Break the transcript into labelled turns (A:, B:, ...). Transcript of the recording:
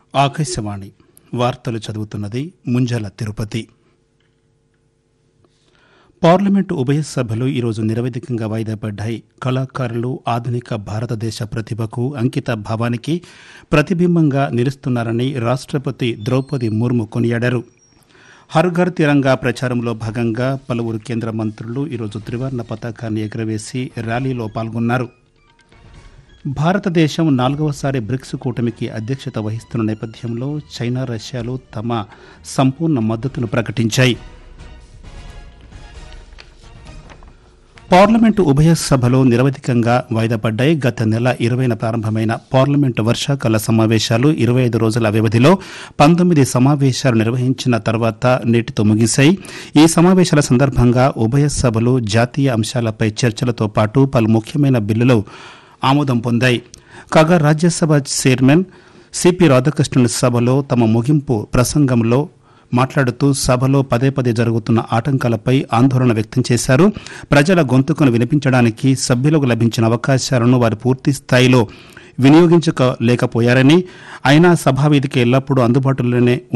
A: ఆకాశవాణి వార్తలు చదువుతున్నది ముంజల తిరుపతి పార్లమెంటు ఉభయ సభలు ఈరోజు నిరవధికంగా వాయిదా పడ్డాయి కళాకారులు ఆధునిక భారతదేశ ప్రతిభకు అంకిత భావానికి ప్రతిబింబంగా నిలుస్తున్నారని రాష్ట్రపతి ద్రౌపది ముర్ము కొనియాడారు హర్ ఘర్ తిరంగా ప్రచారంలో భాగంగా పలువురు కేంద్ర మంత్రులు ఈరోజు త్రివర్ణ పతాకాన్ని ఎగురవేసి ర్యాలీలో పాల్గొన్నారు భారతదేశం నాలుగవసారి బ్రిక్స్ కూటమికి అధ్యక్షత వహిస్తున్న నేపథ్యంలో చైనా రష్యాలు తమ సంపూర్ణ మద్దతును ప్రకటించాయి పార్లమెంటు ఉభయ సభలు నిరవధికంగా వాయిదా పడ్డాయి గత నెల ఇరవైన ప్రారంభమైన పార్లమెంటు వర్షాకాల సమావేశాలు ఇరవై ఐదు రోజుల వ్యవధిలో పంతొమ్మిది సమావేశాలు నిర్వహించిన తర్వాత నేటితో ముగిశాయి ఈ సమావేశాల సందర్భంగా ఉభయ సభలు జాతీయ అంశాలపై చర్చలతో పాటు పలు ముఖ్యమైన బిల్లులు ఆమోదం పొందాయి కాగా రాజ్యసభ చైర్మన్ సిపి రాధాకృష్ణన్ సభలో తమ ముగింపు ప్రసంగంలో మాట్లాడుతూ సభలో పదే పదే జరుగుతున్న ఆటంకాలపై ఆందోళన వ్యక్తం చేశారు ప్రజల గొంతుకను వినిపించడానికి సభ్యులకు లభించిన అవకాశాలను వారు పూర్తి స్థాయిలో వినియోగించుకోలేకపోయారని అయినా సభావేదిక ఎల్లప్పుడూ అందుబాటులోనే